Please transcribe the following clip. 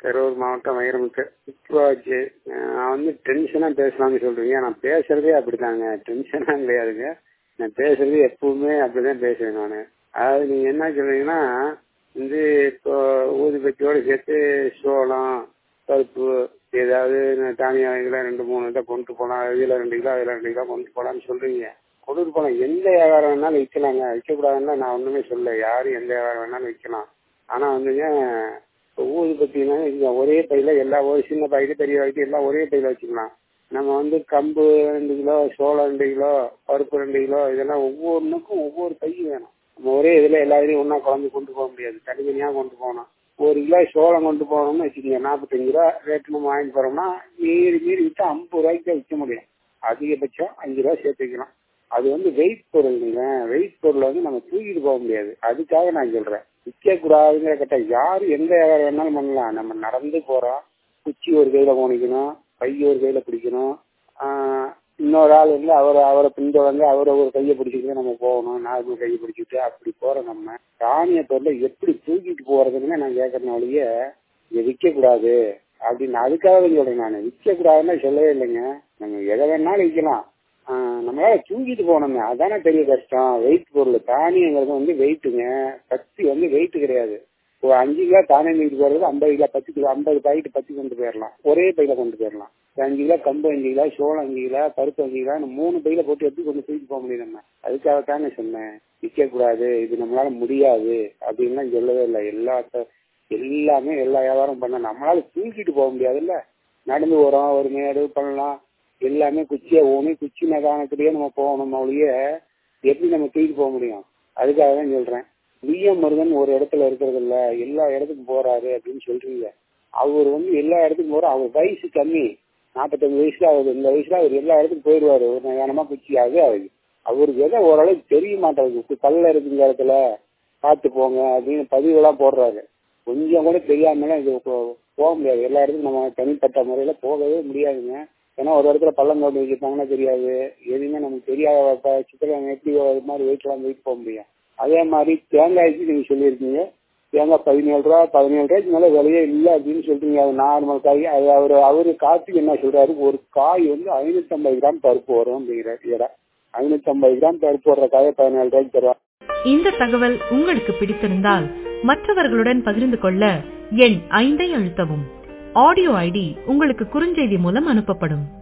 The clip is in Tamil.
கரூர் மாவட்டம் வைரமுத்து இப்போ நான் வந்து டென்ஷனாக பேசலாம்னு சொல்றீங்க நான் பேசுறதே அப்படிதாங்க டென்ஷனாக கிடையாதுங்க நான் பேசுறது எப்பவுமே அப்படிதான் பேசுவேன் நான் அதாவது நீங்க என்ன சொல்றீங்கன்னா வந்து இப்போ ஊதுபத்தியோட சேர்த்து சோளம் பருப்பு ஏதாவது தானிய வகைகளை ரெண்டு மூணு இதை கொண்டு போகலாம் இதில் ரெண்டு கிலோ அதில் ரெண்டு கிலோ கொண்டு போகலான்னு சொல்றீங்க கொண்டு போகலாம் எந்த வியாபாரம் வேணாலும் விற்கலாங்க விற்கக்கூடாதுன்னா நான் ஒன்றுமே சொல்ல யாரும் எந்த வியாபாரம் வேணாலும் விற்கலாம் ஆனால் வந்துங்க இப்போ ஊதுபத்தினா இங்கே ஒரே பையில எல்லா ஒரு சின்ன பாக்கெட்டு பெரிய பாக்கெட்டு எல்லாம் ஒரே பையில வச்சுக்கலாம் நம்ம வந்து கம்பு ரெண்டு கிலோ சோளம் ரெண்டு கிலோ பருப்பு ரெண்டு கிலோ இதெல்லாம் ஒவ்வொன்றுக்கும் ஒவ்வொரு பை வேணும் நம்ம ஒரே இதில் எல்லா இதையும் ஒன்றா குழம்பு கொண்டு போக முடியாது தனித்தனியாக கொண்டு போகணும் ஒரு கிலோ சோளம் கொண்டு போகணும்னு வச்சுக்கோங்க நாற்பத்தஞ்சு ரூபா ரேட்டு நம்ம வாங்கிட்டு போகிறோம்னா மீறி மீறி விற்றா ஐம்பது ரூபாய்க்கு தான் விற்க முடியும் அதிகபட்சம் அஞ்சு ரூபா சேர்த்துக்கலாம் அது வந்து வெயிட் பொருளுங்க வெயிட் பொருளை வந்து நம்ம தூக்கிட்டு போக முடியாது அதுக்காக நான் சொல்கிறேன் விற்கக்கூடாதுங்கிற கட்ட யார் எந்த வியாபாரம் வேணாலும் பண்ணலாம் நம்ம நடந்து போகிறோம் குச்சி ஒரு கையில் போனிக்கணும் பை ஒரு கையில் பிடிக்கணும் இன்னொரு ஆள் வந்து அவரை அவரை பின்தொடர்ந்து அவரை ஒரு கையை பிடிச்சிக்கிட்டு நம்ம போகணும் நார்மல் கையை பிடிச்சிட்டு அப்படி போகிறோம் நம்ம தானிய பொருளை எப்படி தூக்கிட்டு போகிறதுன்னு நான் கேட்கறேன் ஒழிய இதை விற்கக்கூடாது அப்படின்னு அதுக்காக சொல்கிறேன் நான் விற்கக்கூடாதுன்னு சொல்லவே இல்லைங்க நம்ம எதை வேணாலும் விற்கலாம் நம்மளால தூக்கிட்டு போகணுங்க அதானே பெரிய கஷ்டம் வெயிட் பொருள் தானியங்கிறது வந்து வெயிட்டுங்க பத்தி வந்து வெயிட் கிடையாது ஒரு அஞ்சு கிலோ தானியம் தூக்கிட்டு போறது ஐம்பது கிலோ பத்து கிலோ ஐம்பது பாக்கெட் பத்து கொண்டு போயிடலாம் ஒரே பையில கொண்டு போயிடலாம் அஞ்சு கிலோ கம்பு அஞ்சு கிலோ சோளம் அஞ்சு கிலோ பருப்பு அஞ்சு கிலோ மூணு பையில போட்டு எப்படி கொண்டு தூக்கிட்டு போக முடியும் நம்ம அதுக்காக தானே சொன்னேன் விற்கக்கூடாது இது நம்மளால முடியாது அப்படின்லாம் சொல்லவே இல்லை எல்லா எல்லாமே எல்லா வியாபாரம் பண்ண நம்மளால தூக்கிட்டு போக முடியாதுல்ல நடந்து போறோம் ஒரு மேடு பண்ணலாம் எல்லாமே குச்சியை ஊனி குச்சி நகானத்திலேயே நம்ம போகணும் ஒழிய எப்படி நம்ம தூக்கிட்டு போக முடியும் அதுக்காக தான் சொல்றேன் விஎம் முருகன் ஒரு இடத்துல இருக்கிறது இல்ல எல்லா இடத்துக்கும் போறாரு அப்படின்னு சொல்றீங்க அவர் வந்து எல்லா இடத்துக்கும் போற அவர் வயசு கம்மி நாற்பத்தஞ்சு வயசுல அவர் இந்த வயசுல அவர் எல்லா இடத்துக்கும் போயிடுவாரு ஒரு நேரமா குச்சி அது அவருக்கு அவருக்கு எதை ஓரளவுக்கு தெரிய மாட்டாரு கல்ல இருக்குங்க இடத்துல பார்த்து போங்க அப்படின்னு பதிவெல்லாம் போடுறாரு கொஞ்சம் கூட தெரியாமலாம் இது போக முடியாது எல்லா இடத்துக்கும் நம்ம தனிப்பட்ட முறையில போகவே முடியாதுங்க ஏன்னா ஒரு இடத்துல பள்ளம் தோண்டி வச்சிருப்பாங்கன்னா தெரியாது எதுவுமே நமக்கு தெரியாத பட்சத்தில் நம்ம எப்படி இது மாதிரி வெயிட்லாம் வெயிட் போக முடியும் அதே மாதிரி தேங்காய்க்கு நீங்க சொல்லியிருக்கீங்க தேங்காய் பதினேழு ரூபா பதினேழு ரூபாய்க்கு மேலே விலையே இல்லை அப்படின்னு சொல்றீங்க அது நார்மல் காய் அது அவர் அவரு கார்த்திக் என்ன சொல்றாரு ஒரு காய் வந்து ஐநூத்தம்பது கிராம் பருப்பு வரும் அப்படிங்கிற இடம் ஐநூத்தம்பது கிராம் பருப்பு வர்ற காயை பதினேழு ரூபாய்க்கு தருவாங்க இந்த தகவல் உங்களுக்கு பிடித்திருந்தால் மற்றவர்களுடன் பகிர்ந்து கொள்ள எண் ஐந்தை அழுத்தவும் ஆடியோ ஐடி உங்களுக்கு குறுஞ்செய்தி மூலம் அனுப்பப்படும்